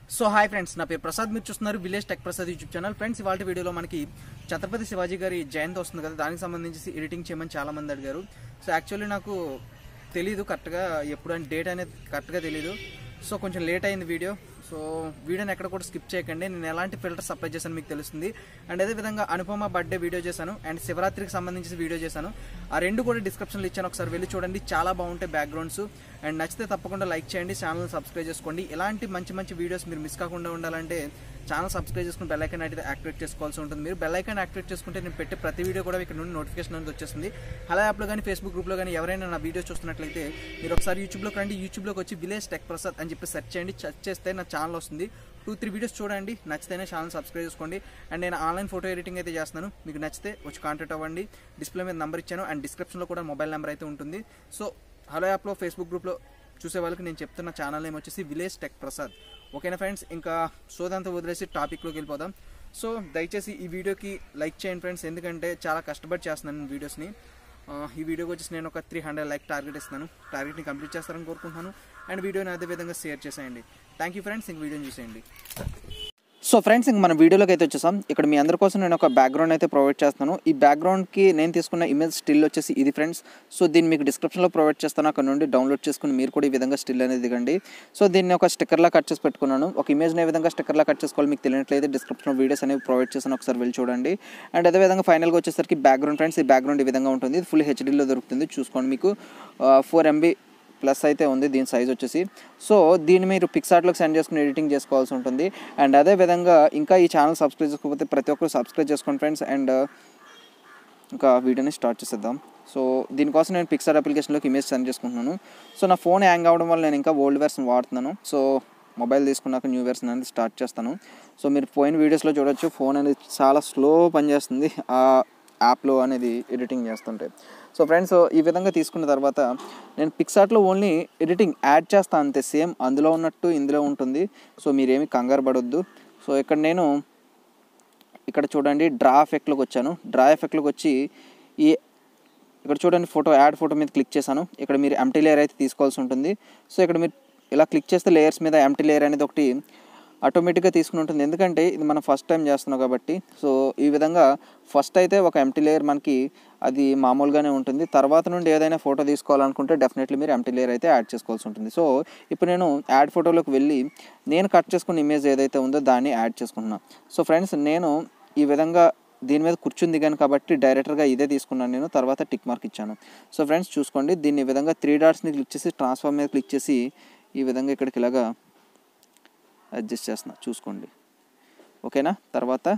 so hi friends నా పేరు ప్రసాద్ మీరు చూస్తున్నారు village tech Prasad YouTube channel friends ఇవాళ వీడియోలో మనకి ఛత్రపతి శివాజీ గారి జయంతి వస్తుంది కదా దానికి సంబంధించి ఎడిటింగ్ చేయమని చాలా మంది అడిగారు సో యాక్చువల్లీ నాకు తెలీదు కరెక్ట్గా ఎప్పుడు అని డేట్ అనేది కరెక్ట్గా తెలీదు సో కొంచెం లేట్ అయింది వీడియో సో వీడియోని ఎక్కడ కూడా స్కిప్ చేయకండి నేను ఎలాంటి ఫిల్టర్స్ అప్లై చేశాను మీకు తెలుస్తుంది అండ్ అదే విధంగా అనుపమ బర్త్డే వీడియో చేశాను అండ్ శివరాత్రికి సంబంధించి వీడియో చేశాను ఆ రెండు కూడా డిస్క్రిప్షన్లో ఇచ్చాను ఒకసారి వెళ్ళి చూడండి చాలా బాగుంటాయి బ్యాక్గ్రౌండ్స్ అండ్ నచ్చితే తప్పకుండా లైక్ చేయండి ఛానల్ సబ్స్క్రైబ్ చేసుకోండి ఇలాంటి మంచి మంచి వీడియోస్ మీరు మిస్ కాకుండా ఉండాలంటే ఛానల్ సబ్స్క్రైబ్ చేసుకుని బెల్ ఐకాన్ అయితే యాక్టివేట్ చేసుకోవాల్సి ఉంటుంది మీరు బెల్ ఐకాన్ యాక్టివేట్ చేసుకుంటే నేను పెట్టే ప్రతి వీడియో కూడా ఇక్కడ నుండి నోటిఫికేషన్ అనేది వచ్చేస్తుంది హలో యాప్లో కానీ ఫేస్బుక్ గ్రూప్లో కానీ ఎవరైనా నా వీడియో చూస్తున్నట్లయితే మీరు ఒకసారి యూట్యూబ్లోకి రండి యూట్యూబ్లోకి వచ్చి విలేజ్ టెక్ ప్రసాద్ అని చెప్పి సెర్చ్ చేయండి సెర్చ్ చేస్తే నా ఛానల్ వస్తుంది టూ త్రీ వీడియోస్ చూడండి నచ్చితేనే ఛానల్ సబ్స్క్రైబ్ చేసుకోండి అండ్ నేను ఆన్లైన్ ఫోటో ఎడిటింగ్ అయితే చేస్తున్నాను మీకు నచ్చితే వచ్చి కాంటాక్ట్ అవ్వండి డిస్ప్లే మీద నెంబర్ ఇచ్చాను అండ్ డిస్క్రిప్షన్లో కూడా మొబైల్ నెంబర్ అయితే ఉంటుంది సో హలో యాప్లో ఫేస్బుక్ గ్రూప్లో చూసే వాళ్ళకి నేను చెప్తున్న ఛానల్ నేమ్ వచ్చేసి విలేజ్ టెక్ ప్రసాద్ ఓకేనా ఫ్రెండ్స్ ఇంకా సోదంతా వదిలేసి టాపిక్లోకి వెళ్ళిపోదాం సో దయచేసి ఈ వీడియోకి లైక్ చేయండి ఫ్రెండ్స్ ఎందుకంటే చాలా కష్టపడి చేస్తున్నాను నేను వీడియోస్ని ఆ, ఈ వీడియోకి వచ్చేసి నేను ఒక త్రీ హండ్రెడ్ లైక్ టార్గెట్ ఇస్తున్నాను టార్గెట్ని కంప్లీట్ చేస్తారని కోరుకుంటున్నాను అండ్ వీడియోని అదే విధంగా షేర్ చేసేయండి థ్యాంక్ యూ ఫ్రెండ్స్ ఇంక వీడియోని చూసేయండి సో ఫ్రెండ్స్ ఇంక మన వీడియోలోకి అయితే వచ్చేసాం ఇక్కడ మీ అందరి కోసం నేను ఒక బ్యాక్గ్రౌండ్ అయితే ప్రొవైడ్ చేస్తాను ఈ బ్యాక్గ్రౌండ్కి నేను తీసుకున్న ఇమేజ్ స్టిల్ వచ్చేసి ఇది ఫ్రెండ్స్ సో దీన్ని మీకు డిస్క్రిప్షన్లో ప్రొవైడ్ చేస్తాను అక్కడ నుండి డౌన్లోడ్ చేసుకుని మీరు కూడా ఈ విధంగా స్టిల్ అనేది దిగండి సో దీన్ని ఒక స్టిక్కర్లా కట్ చేసి పెట్టుకున్నాను ఒక ఇమేజ్ని ఏ విధంగా స్టిక్కర్లా కట్ చేసుకోవాలి మీకు తెలియట్లయితే డిస్క్రిప్షన్లో వీడియోస్ అనేవి ప్రొవైడ్ చేస్తాను ఒకసారి వెళ్ళి చూడండి అండ్ అదేవిధంగా ఫైనల్గా వచ్చేసరికి బ్యాక్గ్రౌండ్ ఫ్రెండ్స్ ఈ బ్యాక్గ్రౌండ్ ఈ విధంగా ఉంటుంది ఇది ఫుల్ హెచ్డీలో దొరుకుతుంది చూసుకోండి మీకు ఫోర్ ఎంబీ ప్లస్ అయితే ఉంది దీని సైజ్ వచ్చేసి సో దీన్ని మీరు పిక్సార్ట్లోకి సెండ్ చేసుకుని ఎడిటింగ్ చేసుకోవాల్సి ఉంటుంది అండ్ అదే విధంగా ఇంకా ఈ ఛానల్ సబ్స్క్రైబ్ చేసుకోకపోతే ప్రతి ఒక్కరు సబ్స్క్రైబ్ చేసుకోండి ఫ్రెండ్స్ అండ్ ఇంకా వీడియోని స్టార్ట్ చేసేద్దాం సో దీనికోసం నేను పిక్సార్ అప్లికేషన్లోకి ఇమేజ్ సెండ్ చేసుకుంటున్నాను సో నా ఫోన్ హ్యాంగ్ అవ్వడం వల్ల నేను ఇంకా ఓల్డ్ వెర్షన్ వాడుతున్నాను సో మొబైల్ తీసుకున్నాక న్యూ వెర్షన్ అనేది స్టార్ట్ చేస్తాను సో మీరు పోయిన వీడియోస్లో చూడొచ్చు ఫోన్ అనేది చాలా స్లో పనిచేస్తుంది ఆ యాప్లో అనేది ఎడిటింగ్ చేస్తుంటే సో ఫ్రెండ్స్ ఈ విధంగా తీసుకున్న తర్వాత నేను పిక్సార్ట్లో ఓన్లీ ఎడిటింగ్ యాడ్ చేస్తాను అంతే సేమ్ అందులో ఉన్నట్టు ఇందులో ఉంటుంది సో మీరేమి కంగారు పడొద్దు సో ఇక్కడ నేను ఇక్కడ చూడండి డ్రా ఎఫెక్ట్లోకి వచ్చాను డ్రా ఎఫెక్ట్లోకి వచ్చి ఈ ఇక్కడ చూడండి ఫోటో యాడ్ ఫోటో మీద క్లిక్ చేశాను ఇక్కడ మీరు ఎంటీ లేయర్ అయితే తీసుకోవాల్సి ఉంటుంది సో ఇక్కడ మీరు ఇలా క్లిక్ చేస్తే లేయర్స్ మీద ఎంటీ లేయర్ అనేది ఒకటి ఆటోమేటిక్గా తీసుకుని ఉంటుంది ఎందుకంటే ఇది మనం ఫస్ట్ టైం చేస్తున్నాం కాబట్టి సో ఈ విధంగా ఫస్ట్ అయితే ఒక ఎంటీ లేయర్ మనకి అది మామూలుగానే ఉంటుంది తర్వాత నుండి ఏదైనా ఫోటో తీసుకోవాలనుకుంటే డెఫినెట్లీ మీరు ఎంటీ లేయర్ అయితే యాడ్ చేసుకోవాల్సి ఉంటుంది సో ఇప్పుడు నేను యాడ్ ఫోటోలోకి వెళ్ళి నేను కట్ చేసుకున్న ఇమేజ్ ఏదైతే ఉందో దాన్ని యాడ్ చేసుకుంటున్నాను సో ఫ్రెండ్స్ నేను ఈ విధంగా దీని మీద కూర్చుని దిగాను కాబట్టి డైరెక్టర్గా ఇదే తీసుకున్నాను నేను తర్వాత టిక్ మార్క్ ఇచ్చాను సో ఫ్రెండ్స్ చూసుకోండి దీన్ని ఈ విధంగా త్రీ డాట్స్ని క్లిక్ చేసి ట్రాన్స్ఫార్మ్ మీద క్లిక్ చేసి ఈ విధంగా ఇక్కడికి ఇలాగా అడ్జస్ట్ చేస్తున్నా చూసుకోండి ఓకేనా తర్వాత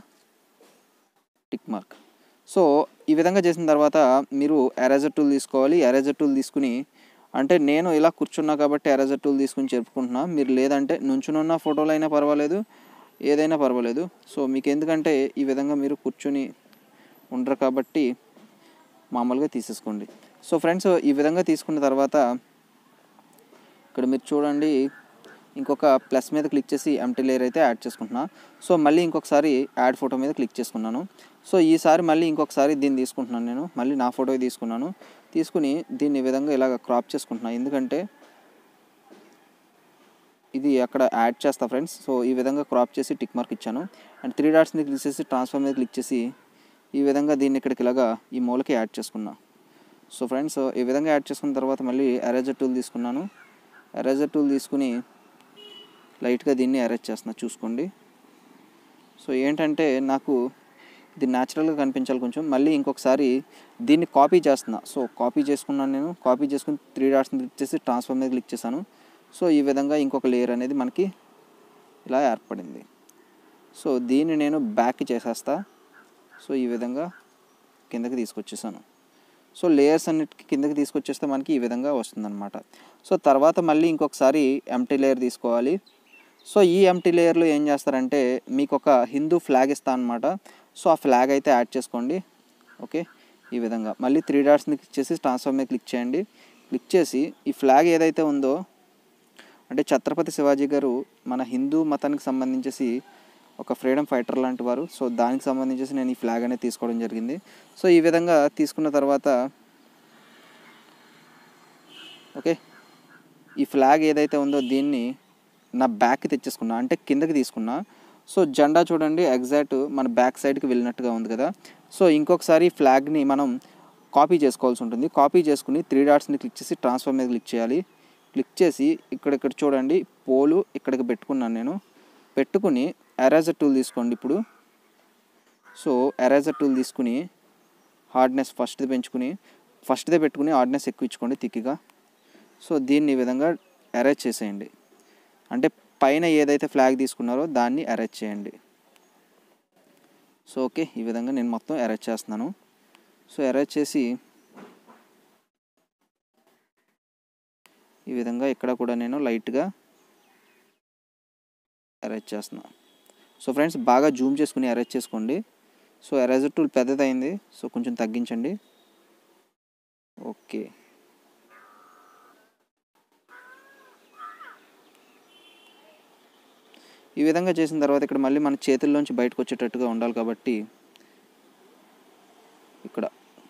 టిక్ మార్క్ సో ఈ విధంగా చేసిన తర్వాత మీరు ఎరేజర్ టూల్ తీసుకోవాలి ఎరేజర్ టూల్ తీసుకుని అంటే నేను ఇలా కూర్చున్నా కాబట్టి ఎరేజర్ టూల్ తీసుకుని చెప్పుకుంటున్నా మీరు లేదంటే నుంచునున్న ఫోటోలు అయినా పర్వాలేదు ఏదైనా పర్వాలేదు సో మీకు ఎందుకంటే ఈ విధంగా మీరు కూర్చొని ఉండరు కాబట్టి మామూలుగా తీసేసుకోండి సో ఫ్రెండ్స్ ఈ విధంగా తీసుకున్న తర్వాత ఇక్కడ మీరు చూడండి ఇంకొక ప్లస్ మీద క్లిక్ చేసి ఎంటీ లేయర్ అయితే యాడ్ చేసుకుంటున్నా సో మళ్ళీ ఇంకొకసారి యాడ్ ఫోటో మీద క్లిక్ చేసుకున్నాను సో ఈసారి మళ్ళీ ఇంకొకసారి దీన్ని తీసుకుంటున్నాను నేను మళ్ళీ నా ఫోటో తీసుకున్నాను తీసుకుని దీన్ని ఈ విధంగా ఇలాగ క్రాప్ చేసుకుంటున్నాను ఎందుకంటే ఇది అక్కడ యాడ్ చేస్తా ఫ్రెండ్స్ సో ఈ విధంగా క్రాప్ చేసి టిక్ మార్క్ ఇచ్చాను అండ్ త్రీ డాట్స్ని క్లిక్ చేసి ట్రాన్స్ఫర్ మీద క్లిక్ చేసి ఈ విధంగా దీన్ని ఇక్కడికి ఇలాగా ఈ మూలకి యాడ్ చేసుకున్నా సో ఫ్రెండ్స్ ఈ విధంగా యాడ్ చేసుకున్న తర్వాత మళ్ళీ ఎరేజర్ టూల్ తీసుకున్నాను ఎరేజర్ టూల్ తీసుకుని లైట్గా దీన్ని అరేంజ్ చేస్తున్నా చూసుకోండి సో ఏంటంటే నాకు ఇది న్యాచురల్గా కనిపించాలి కొంచెం మళ్ళీ ఇంకొకసారి దీన్ని కాపీ చేస్తున్నా సో కాపీ చేసుకున్నాను నేను కాపీ చేసుకుని త్రీ డాట్స్ని క్లిక్ చేసి ట్రాన్స్ఫర్ మీద క్లిక్ చేశాను సో ఈ విధంగా ఇంకొక లేయర్ అనేది మనకి ఇలా ఏర్పడింది సో దీన్ని నేను బ్యాక్ చేసేస్తా సో ఈ విధంగా కిందకి తీసుకొచ్చేసాను సో లేయర్స్ అన్నిటికి కిందకి తీసుకొచ్చేస్తే మనకి ఈ విధంగా వస్తుందన్నమాట సో తర్వాత మళ్ళీ ఇంకొకసారి ఎంటీ లేయర్ తీసుకోవాలి సో ఈ ఎంటీ లేయర్లో ఏం చేస్తారంటే మీకు ఒక హిందూ ఫ్లాగ్ ఇస్తా అనమాట సో ఆ ఫ్లాగ్ అయితే యాడ్ చేసుకోండి ఓకే ఈ విధంగా మళ్ళీ త్రీ డాట్స్ని క్లిక్ చేసి ట్రాన్స్ఫర్ మీద క్లిక్ చేయండి క్లిక్ చేసి ఈ ఫ్లాగ్ ఏదైతే ఉందో అంటే ఛత్రపతి శివాజీ గారు మన హిందూ మతానికి సంబంధించేసి ఒక ఫ్రీడమ్ ఫైటర్ లాంటి వారు సో దానికి సంబంధించేసి నేను ఈ ఫ్లాగ్ అనేది తీసుకోవడం జరిగింది సో ఈ విధంగా తీసుకున్న తర్వాత ఓకే ఈ ఫ్లాగ్ ఏదైతే ఉందో దీన్ని నా బ్యాక్ తెచ్చేసుకున్నా అంటే కిందకి తీసుకున్నా సో జెండా చూడండి ఎగ్జాక్ట్ మన బ్యాక్ సైడ్కి వెళ్ళినట్టుగా ఉంది కదా సో ఇంకొకసారి ఫ్లాగ్ని మనం కాపీ చేసుకోవాల్సి ఉంటుంది కాపీ చేసుకుని త్రీ డాట్స్ని క్లిక్ చేసి ట్రాన్స్ఫర్ మీద క్లిక్ చేయాలి క్లిక్ చేసి ఇక్కడ ఇక్కడ చూడండి పోలు ఇక్కడికి పెట్టుకున్నాను నేను పెట్టుకుని ఎరేజర్ టూల్ తీసుకోండి ఇప్పుడు సో ఎరేజర్ టూల్ తీసుకుని హార్డ్నెస్ ఫస్ట్ది పెంచుకుని ఫస్ట్దే పెట్టుకుని హార్డ్నెస్ ఎక్కువ ఇచ్చుకోండి తిక్కిగా సో దీన్ని ఈ విధంగా అరేంజ్ చేసేయండి అంటే పైన ఏదైతే ఫ్లాగ్ తీసుకున్నారో దాన్ని అరేంజ్ చేయండి సో ఓకే ఈ విధంగా నేను మొత్తం అరేంజ్ చేస్తున్నాను సో అరేంజ్ చేసి ఈ విధంగా ఇక్కడ కూడా నేను లైట్గా అరేంజ్ చేస్తున్నాను సో ఫ్రెండ్స్ బాగా జూమ్ చేసుకుని అరేంజ్ చేసుకోండి సో ఎరేజర్ టూల్ పెద్దదైంది సో కొంచెం తగ్గించండి ఓకే ఈ విధంగా చేసిన తర్వాత ఇక్కడ మళ్ళీ మన చేతుల్లోంచి బయటకు వచ్చేటట్టుగా ఉండాలి కాబట్టి ఇక్కడ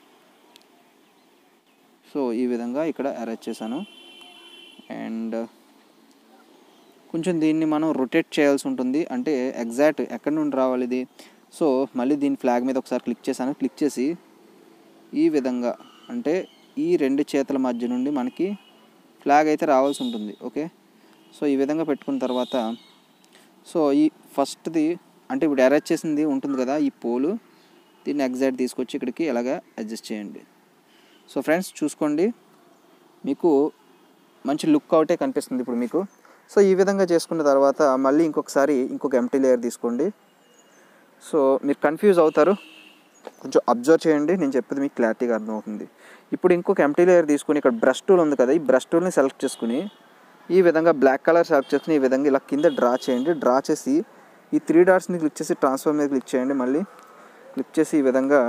సో ఈ విధంగా ఇక్కడ అరేంజ్ చేశాను అండ్ కొంచెం దీన్ని మనం రొటేట్ చేయాల్సి ఉంటుంది అంటే ఎగ్జాక్ట్ ఎక్కడి నుండి రావాలి ఇది సో మళ్ళీ దీని ఫ్లాగ్ మీద ఒకసారి క్లిక్ చేశాను క్లిక్ చేసి ఈ విధంగా అంటే ఈ రెండు చేతుల మధ్య నుండి మనకి ఫ్లాగ్ అయితే రావాల్సి ఉంటుంది ఓకే సో ఈ విధంగా పెట్టుకున్న తర్వాత సో ఈ ఫస్ట్ది అంటే ఇప్పుడు అరేంజ్ చేసింది ఉంటుంది కదా ఈ పోలు దీన్ని ఎగ్జాక్ట్ తీసుకొచ్చి ఇక్కడికి ఎలాగా అడ్జస్ట్ చేయండి సో ఫ్రెండ్స్ చూసుకోండి మీకు మంచి లుక్ అవుటే కనిపిస్తుంది ఇప్పుడు మీకు సో ఈ విధంగా చేసుకున్న తర్వాత మళ్ళీ ఇంకొకసారి ఇంకొక ఎంటీ లేయర్ తీసుకోండి సో మీరు కన్ఫ్యూజ్ అవుతారు కొంచెం అబ్జర్వ్ చేయండి నేను చెప్పేది మీకు క్లారిటీగా అర్థమవుతుంది ఇప్పుడు ఇంకొక ఎంటీ లేయర్ తీసుకుని ఇక్కడ బ్రష్ టూల్ ఉంది కదా ఈ బ్రష్ టూల్ని సెలెక్ట్ చేసుకుని ఈ విధంగా బ్లాక్ కలర్ సెలెక్ట్ చేసుకుని ఈ విధంగా ఇలా కింద డ్రా చేయండి డ్రా చేసి ఈ త్రీ డాట్స్ని క్లిక్ చేసి ట్రాన్స్ఫర్ మీద క్లిక్ చేయండి మళ్ళీ క్లిక్ చేసి ఈ విధంగా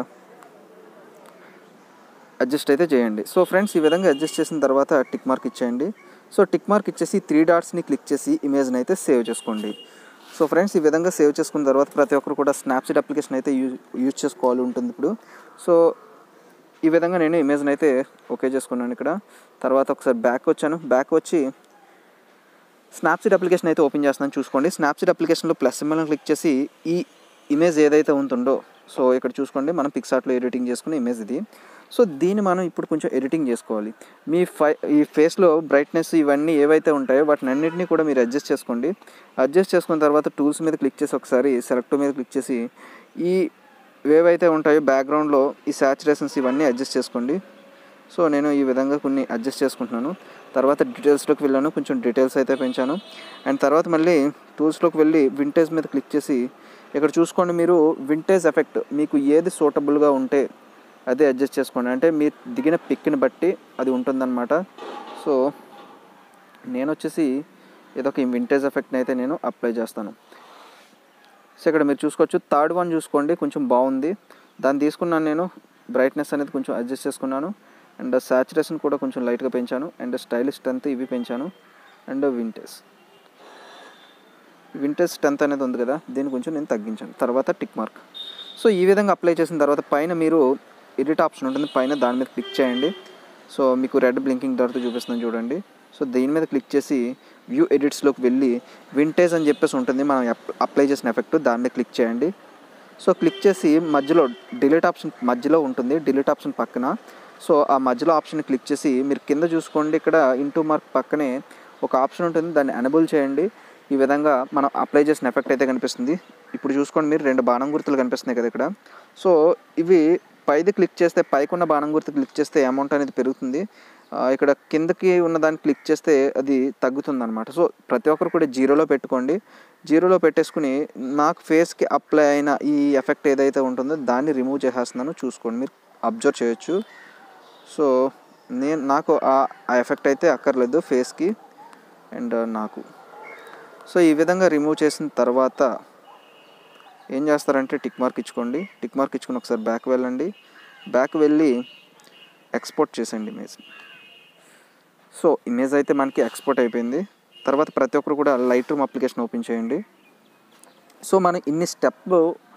అడ్జస్ట్ అయితే చేయండి సో ఫ్రెండ్స్ ఈ విధంగా అడ్జస్ట్ చేసిన తర్వాత టిక్ మార్క్ ఇచ్చేయండి సో టిక్ మార్క్ ఇచ్చేసి త్రీ డాట్స్ని క్లిక్ చేసి ఇమేజ్ని అయితే సేవ్ చేసుకోండి సో ఫ్రెండ్స్ ఈ విధంగా సేవ్ చేసుకున్న తర్వాత ప్రతి ఒక్కరు కూడా స్నాప్సీట్ అప్లికేషన్ అయితే యూజ్ యూజ్ చేసుకోవాలి ఉంటుంది ఇప్పుడు సో ఈ విధంగా నేను ఇమేజ్ని అయితే ఓకే చేసుకున్నాను ఇక్కడ తర్వాత ఒకసారి బ్యాక్ వచ్చాను బ్యాక్ వచ్చి స్నాప్సీట్ అప్లికేషన్ అయితే ఓపెన్ చేస్తున్నాను చూసుకోండి స్నాప్సీట్ అప్లికేషన్లో ప్లస్ సింబల్ని క్లిక్ చేసి ఈ ఇమేజ్ ఏదైతే ఉంటుందో సో ఇక్కడ చూసుకోండి మనం పిక్సార్ట్లో ఎడిటింగ్ చేసుకునే ఇమేజ్ ఇది సో దీన్ని మనం ఇప్పుడు కొంచెం ఎడిటింగ్ చేసుకోవాలి మీ ఫై ఈ ఫేస్లో బ్రైట్నెస్ ఇవన్నీ ఏవైతే ఉంటాయో వాటిని అన్నింటినీ కూడా మీరు అడ్జస్ట్ చేసుకోండి అడ్జస్ట్ చేసుకున్న తర్వాత టూల్స్ మీద క్లిక్ చేసి ఒకసారి సెలెక్ట్ మీద క్లిక్ చేసి ఈ ఏవైతే ఉంటాయో బ్యాక్గ్రౌండ్లో ఈ సాచురేషన్స్ ఇవన్నీ అడ్జస్ట్ చేసుకోండి సో నేను ఈ విధంగా కొన్ని అడ్జస్ట్ చేసుకుంటున్నాను తర్వాత డీటెయిల్స్లోకి వెళ్ళాను కొంచెం డీటెయిల్స్ అయితే పెంచాను అండ్ తర్వాత మళ్ళీ టూల్స్లోకి వెళ్ళి వింటేజ్ మీద క్లిక్ చేసి ఇక్కడ చూసుకోండి మీరు వింటేజ్ ఎఫెక్ట్ మీకు ఏది సూటబుల్గా ఉంటే అదే అడ్జస్ట్ చేసుకోండి అంటే మీరు దిగిన పిక్ని బట్టి అది ఉంటుందన్నమాట సో నేను వచ్చేసి ఇదొక వింటేజ్ ఎఫెక్ట్ని అయితే నేను అప్లై చేస్తాను సో ఇక్కడ మీరు చూసుకోవచ్చు థర్డ్ వన్ చూసుకోండి కొంచెం బాగుంది దాన్ని తీసుకున్నాను నేను బ్రైట్నెస్ అనేది కొంచెం అడ్జస్ట్ చేసుకున్నాను అండ్ సాచురేషన్ కూడా కొంచెం లైట్గా పెంచాను అండ్ స్టైలిష్ స్ట్రెంత్ ఇవి పెంచాను అండ్ వింటేజ్ వింటేజ్ స్ట్రెంత్ అనేది ఉంది కదా దీన్ని కొంచెం నేను తగ్గించాను తర్వాత టిక్ మార్క్ సో ఈ విధంగా అప్లై చేసిన తర్వాత పైన మీరు ఎడిట్ ఆప్షన్ ఉంటుంది పైన దాని మీద క్లిక్ చేయండి సో మీకు రెడ్ బ్లింకింగ్ తర్వాత చూపిస్తున్నాను చూడండి సో దీని మీద క్లిక్ చేసి వ్యూ ఎడిట్స్లోకి వెళ్ళి వింటేజ్ అని చెప్పేసి ఉంటుంది మనం అప్లై చేసిన ఎఫెక్ట్ దాని మీద క్లిక్ చేయండి సో క్లిక్ చేసి మధ్యలో డిలీట్ ఆప్షన్ మధ్యలో ఉంటుంది డిలీట్ ఆప్షన్ పక్కన సో ఆ మధ్యలో ఆప్షన్ క్లిక్ చేసి మీరు కింద చూసుకోండి ఇక్కడ ఇంటూ మార్క్ పక్కనే ఒక ఆప్షన్ ఉంటుంది దాన్ని ఎనబుల్ చేయండి ఈ విధంగా మనం అప్లై చేసిన ఎఫెక్ట్ అయితే కనిపిస్తుంది ఇప్పుడు చూసుకోండి మీరు రెండు బాణం గుర్తులు కనిపిస్తున్నాయి కదా ఇక్కడ సో ఇవి పైది క్లిక్ చేస్తే పైకున్న బాణం గుర్తు క్లిక్ చేస్తే అమౌంట్ అనేది పెరుగుతుంది ఆ, ఇక్కడ కిందకి ఉన్న దాన్ని క్లిక్ చేస్తే అది తగ్గుతుంది అనమాట సో ప్రతి ఒక్కరు కూడా జీరోలో పెట్టుకోండి జీరోలో పెట్టేసుకుని నాకు ఫేస్కి అప్లై అయిన ఈ ఎఫెక్ట్ ఏదైతే ఉంటుందో దాన్ని రిమూవ్ చేసేస్తున్నాను చూసుకోండి మీరు అబ్జర్వ్ చేయొచ్చు సో నేను నాకు ఆ ఆ ఎఫెక్ట్ అయితే అక్కర్లేదు ఫేస్కి అండ్ నాకు సో ఈ విధంగా రిమూవ్ చేసిన తర్వాత ఏం చేస్తారంటే టిక్ మార్క్ ఇచ్చుకోండి టిక్ మార్క్ ఇచ్చుకుని ఒకసారి బ్యాక్ వెళ్ళండి బ్యాక్ వెళ్ళి ఎక్స్పోర్ట్ చేసేయండి ఇమేజ్ సో ఇమేజ్ అయితే మనకి ఎక్స్పోర్ట్ అయిపోయింది తర్వాత ప్రతి ఒక్కరు కూడా లైట్ రూమ్ అప్లికేషన్ ఓపెన్ చేయండి సో మనం ఇన్ని స్టెప్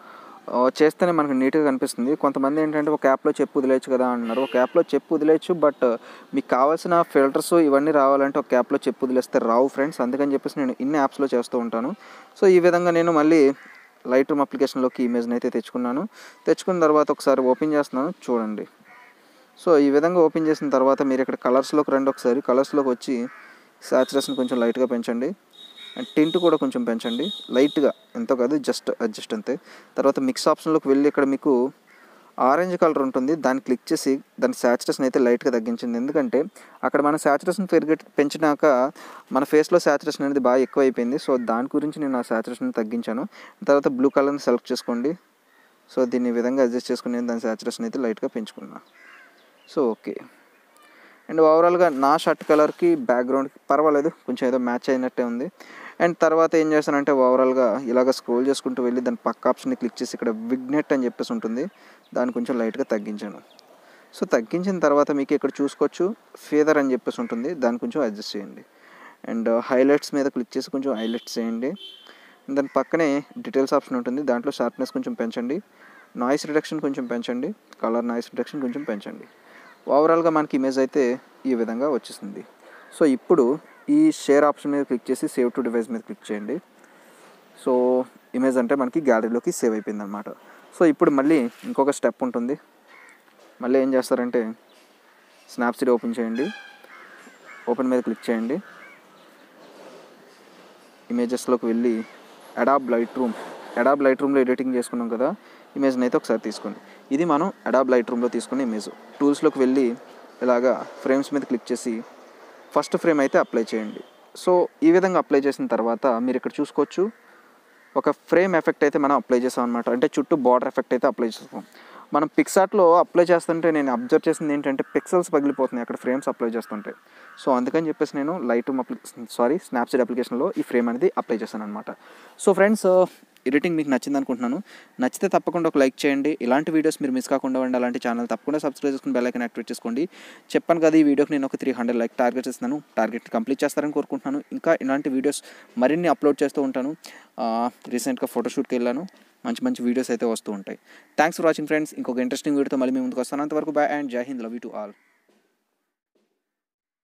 ఆ, చేస్తేనే మనకు నీట్గా కనిపిస్తుంది కొంతమంది ఏంటంటే ఒక యాప్లో చెప్పు వదిలేయచ్చు కదా అంటున్నారు ఒక యాప్లో చెప్పు వదిలేయచ్చు బట్ మీకు కావాల్సిన ఫిల్టర్స్ ఇవన్నీ రావాలంటే ఒక యాప్లో చెప్పు వదిలేస్తే రావు ఫ్రెండ్స్ అందుకని చెప్పేసి నేను ఇన్ని యాప్స్లో చేస్తూ ఉంటాను సో ఈ విధంగా నేను మళ్ళీ లైట్ రూమ్ అప్లికేషన్లోకి ఇమేజ్ని అయితే తెచ్చుకున్నాను తెచ్చుకున్న తర్వాత ఒకసారి ఓపెన్ చేస్తున్నాను చూడండి సో ఈ విధంగా ఓపెన్ చేసిన తర్వాత మీరు ఇక్కడ కలర్స్లోకి రండి ఒకసారి కలర్స్లోకి వచ్చి సాచురేషన్ కొంచెం లైట్గా పెంచండి అండ్ టింట్ కూడా కొంచెం పెంచండి లైట్గా ఎంతో కాదు జస్ట్ అడ్జస్ట్ అంతే తర్వాత మిక్స్ ఆప్షన్లోకి వెళ్ళి ఇక్కడ మీకు ఆరెంజ్ కలర్ ఉంటుంది దాన్ని క్లిక్ చేసి దాని సాచురేషన్ అయితే లైట్గా తగ్గించింది ఎందుకంటే అక్కడ మన సాచురేషన్ పెరిగి పెంచినాక మన ఫేస్లో సాచురేషన్ అనేది బాగా ఎక్కువ అయిపోయింది సో దాని గురించి నేను ఆ సాచురేషన్ తగ్గించాను తర్వాత బ్లూ కలర్ని సెలెక్ట్ చేసుకోండి సో దీన్ని ఈ విధంగా అడ్జస్ట్ చేసుకుని నేను దాని సాచురేషన్ అయితే లైట్గా పెంచుకున్నా సో ఓకే అండ్ ఓవరాల్గా నా షర్ట్ కలర్కి బ్యాక్గ్రౌండ్కి పర్వాలేదు కొంచెం ఏదో మ్యాచ్ అయినట్టే ఉంది అండ్ తర్వాత ఏం చేస్తానంటే ఓవరాల్గా ఇలాగ స్క్రోల్ చేసుకుంటూ వెళ్ళి దాని పక్క ఆప్షన్ని క్లిక్ చేసి ఇక్కడ విగ్నెట్ అని చెప్పేసి ఉంటుంది దాన్ని కొంచెం లైట్గా తగ్గించాను సో తగ్గించిన తర్వాత మీకు ఇక్కడ చూసుకోవచ్చు ఫేదర్ అని చెప్పేసి ఉంటుంది దాన్ని కొంచెం అడ్జస్ట్ చేయండి అండ్ హైలైట్స్ మీద క్లిక్ చేసి కొంచెం హైలైట్స్ చేయండి దాని పక్కనే డీటెయిల్స్ ఆప్షన్ ఉంటుంది దాంట్లో షార్ప్నెస్ కొంచెం పెంచండి నాయిస్ రిడక్షన్ కొంచెం పెంచండి కలర్ నాయిస్ రిడక్షన్ కొంచెం పెంచండి ఓవరాల్గా మనకి ఇమేజ్ అయితే ఈ విధంగా వచ్చేసింది సో ఇప్పుడు ఈ షేర్ ఆప్షన్ మీద క్లిక్ చేసి సేవ్ టు డివైస్ మీద క్లిక్ చేయండి సో ఇమేజ్ అంటే మనకి గ్యాలరీలోకి సేవ్ అయిపోయింది అనమాట సో ఇప్పుడు మళ్ళీ ఇంకొక స్టెప్ ఉంటుంది మళ్ళీ ఏం చేస్తారంటే స్నాప్సీడ్ ఓపెన్ చేయండి ఓపెన్ మీద క్లిక్ చేయండి ఇమేజెస్లోకి వెళ్ళి అడాబ్ లైట్ రూమ్ అడాబ్ లైట్ రూమ్లో ఎడిటింగ్ చేసుకున్నాం కదా ఇమేజ్ని అయితే ఒకసారి తీసుకోండి ఇది మనం అడాబ్ లైట్ రూమ్లో తీసుకున్న ఇమేజ్ టూల్స్లోకి వెళ్ళి ఇలాగా ఫ్రేమ్స్ మీద క్లిక్ చేసి ఫస్ట్ ఫ్రేమ్ అయితే అప్లై చేయండి సో ఈ విధంగా అప్లై చేసిన తర్వాత మీరు ఇక్కడ చూసుకోవచ్చు ఒక ఫ్రేమ్ ఎఫెక్ట్ అయితే మనం అప్లై చేసాం అనమాట అంటే చుట్టూ బార్డర్ ఎఫెక్ట్ అయితే అప్లై చేస్తాం మనం పిక్సార్ట్లో అప్లై చేస్తుంటే నేను అబ్జర్వ్ చేసింది ఏంటంటే పిక్సెల్స్ పగిలిపోతున్నాయి అక్కడ ఫ్రేమ్స్ అప్లై చేస్తుంటే సో అందుకని చెప్పేసి నేను Lightroom application sorry Snapseed అప్లికేషన్లో ఈ ఫ్రేమ్ అనేది అప్లై చేశాను అనమాట సో ఫ్రెండ్స్ ఎడిటింగ్ మీకు నచ్చింది అనుకుంటున్నాను నచ్చితే తప్పకుండా ఒక లైక్ చేయండి ఇలాంటి వీడియోస్ మీరు మిస్ కాకుండా ఉండాలంటే ఛానల్ తప్పకుండా సబ్స్క్రైబ్ చేసుకుని బెల్ ఐకన్ యాక్టివేట్ చేసుకోండి చెప్పాను కదా ఈ వీడియోకి నేను ఒక త్రీ హండ్రెడ్ లైక్ టార్గెట్ చేస్తున్నాను టార్గెట్ కంప్లీట్ చేస్తారని కోరుకుంటున్నాను ఇంకా ఇలాంటి వీడియోస్ మరిన్ని అప్లోడ్ చేస్తూ ఉంటాను రీసెంట్గా ఫోటోషూట్కి వెళ్ళాను మంచి మంచి వీడియోస్ అయితే వస్తూ ఉంటాయి థ్యాంక్స్ ఫర్ వాచింగ్ ఫ్రెండ్స్ ఇంకొక ఇంట్రెస్టింగ్ వీడియోతో మళ్ళీ మీ ముందుకు వస్తాను అంతవరకు bye and Jai Hind love you to all